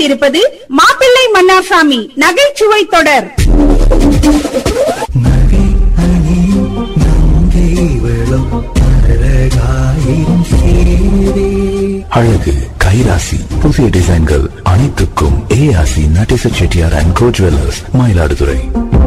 கொண்டிருப்பது மாப்பிள்ளை மன்னார்சாமி நகைச்சுவை தொடர் நகை அணியும் நங்கை வெளும் அழகாயிரும் சேரே அழகு கைராசி புதிய டிசைன்கள் அனைத்துக்கும் ARC Natesa Chettiar and co jewellers Mayiladuthurai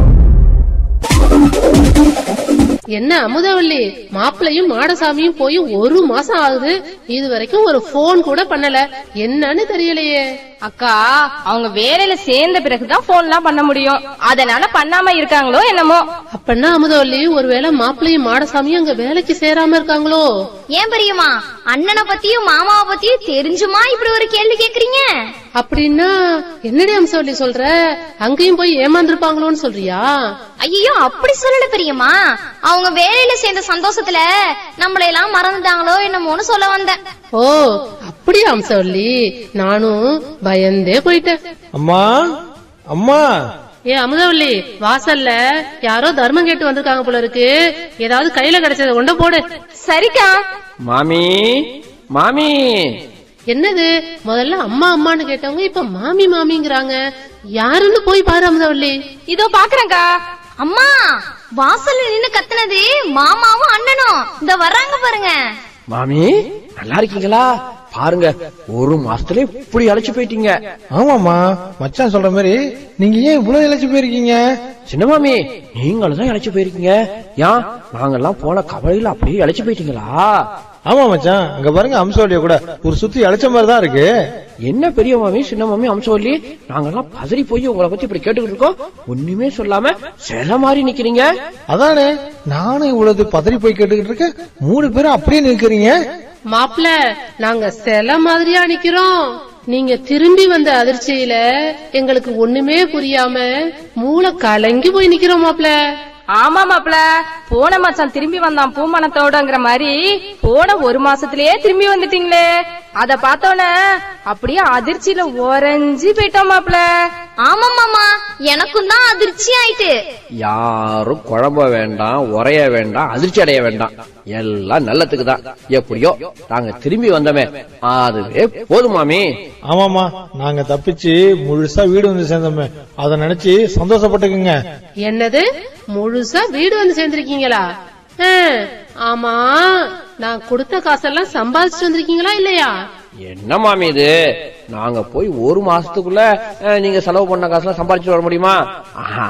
என்ன அமுதவள்ளி மாப்பிள்ளையும் மாடசாமியும் போய் ஒரு மாசம் ஆகுது இது வரைக்கும் ஒரு போன் கூட பண்ணல என்னன்னு தெரியலையே அக்கா அவங்க வேலையில சேர்ந்த பிறகுதான் போன்லாம் பண்ண முடியும் அதனால பண்ணாம இருக்காங்களோ என்னமோ அப்பன்னா அமுதவள்ளி ஒருவேளை மாப்பிள்ளையும் மாடசாமியும் அங்க வேலைக்கு சேராம இருக்காங்களோ ஏன் பெரியம்மா அண்ணனை பத்தியும் மாமாவை பத்தியும் தெரிஞ்சுமா இப்படி ஒரு கேள்வி கேக்குறீங்க அப்படின்னா என்னடி அம்சவள்ளி சொல்ற அங்கேயும் போய் ஏமாந்துருப்பாங்களோன்னு சொல்றியா ஐயோ அப்படி சொல்லல பெரியம்மா அவங்க வேலையில சேர்ந்த சந்தோஷத்துல நம்மள எல்லாம் மறந்துட்டாங்களோ என்னமோன்னு சொல்ல வந்தேன் ஓ அப்படியா அம்சவள்ளி நானும் பயந்தே போயிட்டேன் அம்மா அம்மா ஏ அமுதவள்ளி வாசல்ல யாரோ தர்மம் கேட்டு வந்திருக்காங்க போல இருக்கு ஏதாவது கையில கிடைச்சத கொண்டு போடு சரிக்கா மாமி மாமி என்னது முதல்ல அம்மா அம்மான்னு கேட்டவங்க இப்ப மாமி மாமிங்கிறாங்க யாருன்னு போய் பாரு அமுதவள்ளி இதோ பாக்குறேன்க்கா அம்மா வாசல்ல நின்னு கத்துனது மாமாவும் அண்ணனும் இந்த வர்றாங்க பாருங்க மாமி நல்லா இருக்கீங்களா பாருங்க ஒரு மாசத்துல இப்படி அழைச்சு போயிட்டீங்க ஆமாமா மச்சான் சொல்ற மாதிரி நீங்க ஏன் இவ்வளவு இழைச்சு போயிருக்கீங்க சின்ன மாமி நீங்களும் தான் இழைச்சு போயிருக்கீங்க ஏன் நாங்கெல்லாம் போன கவலையில அப்படியே இழைச்சு போயிட்டீங்களா ஆமா மச்சான் அங்க பாருங்க அம்சோலிய கூட ஒரு சுத்தி இழைச்ச மாதிரி தான் இருக்கு என்ன பெரிய மாமி சின்ன மாமி அம்சம் சொல்லி நாங்கெல்லாம் பதறி போய் உங்களை பத்தி இப்படி கேட்டுக்கிட்டு இருக்கோம் ஒண்ணுமே சொல்லாம சில மாதிரி நிக்கிறீங்க அதானே நானும் இவ்வளவு பதறி போய் கேட்டுக்கிட்டு இருக்கேன் மூணு பேரும் அப்படியே நிக்கிறீங்க மாப்ள நாங்க சில மாதிரியா நிக்கிறோம் நீங்க திரும்பி வந்த அதிர்ச்சியில எங்களுக்கு ஒண்ணுமே புரியாம மூளை கலங்கி போய் நிக்கிறோம் மாப்ள ஆமா மாப்ள போன மாசம் திரும்பி வந்தான் பூமணத்தோடங்கிற மாதிரி போன ஒரு மாசத்திலேயே திரும்பி வந்துட்டீங்களே அத பார்த்தோன்னே அப்படியே அதிர்ச்சியில உறைஞ்சு போயிட்டோம் மாப்ள ஆமா மாமா எனக்கும் தான் அதிர்ச்சி ஆயிட்டு யாரும் குழம்ப வேண்டாம் உரைய வேண்டாம் அதிர்ச்சி அடைய வேண்டாம் எல்லாம் நல்லதுக்கு தான் எப்படியோ நாங்க திரும்பி வந்தோமே அதுவே போதும் மாமி ஆமாமா நாங்க தப்பிச்சு முழுசா வீடு வந்து சேர்ந்தோமே அத நினைச்சு சந்தோஷப்பட்டுக்குங்க என்னது முழுசா வீடு வந்து சேர்ந்திருக்கீங்களா ஆ, ஆமா நான் கொடுத்த காசெல்லாம் சம்பாதிச்சுட்டு வந்திருக்கீங்களா இல்லையா என்ன மாமி இது நாங்க போய் ஒரு மாசத்துக்குள்ள அஹ், நீங்க செலவு பண்ண காசுலாம் சம்பாதிச்சு வர முடியுமா ஆஹா,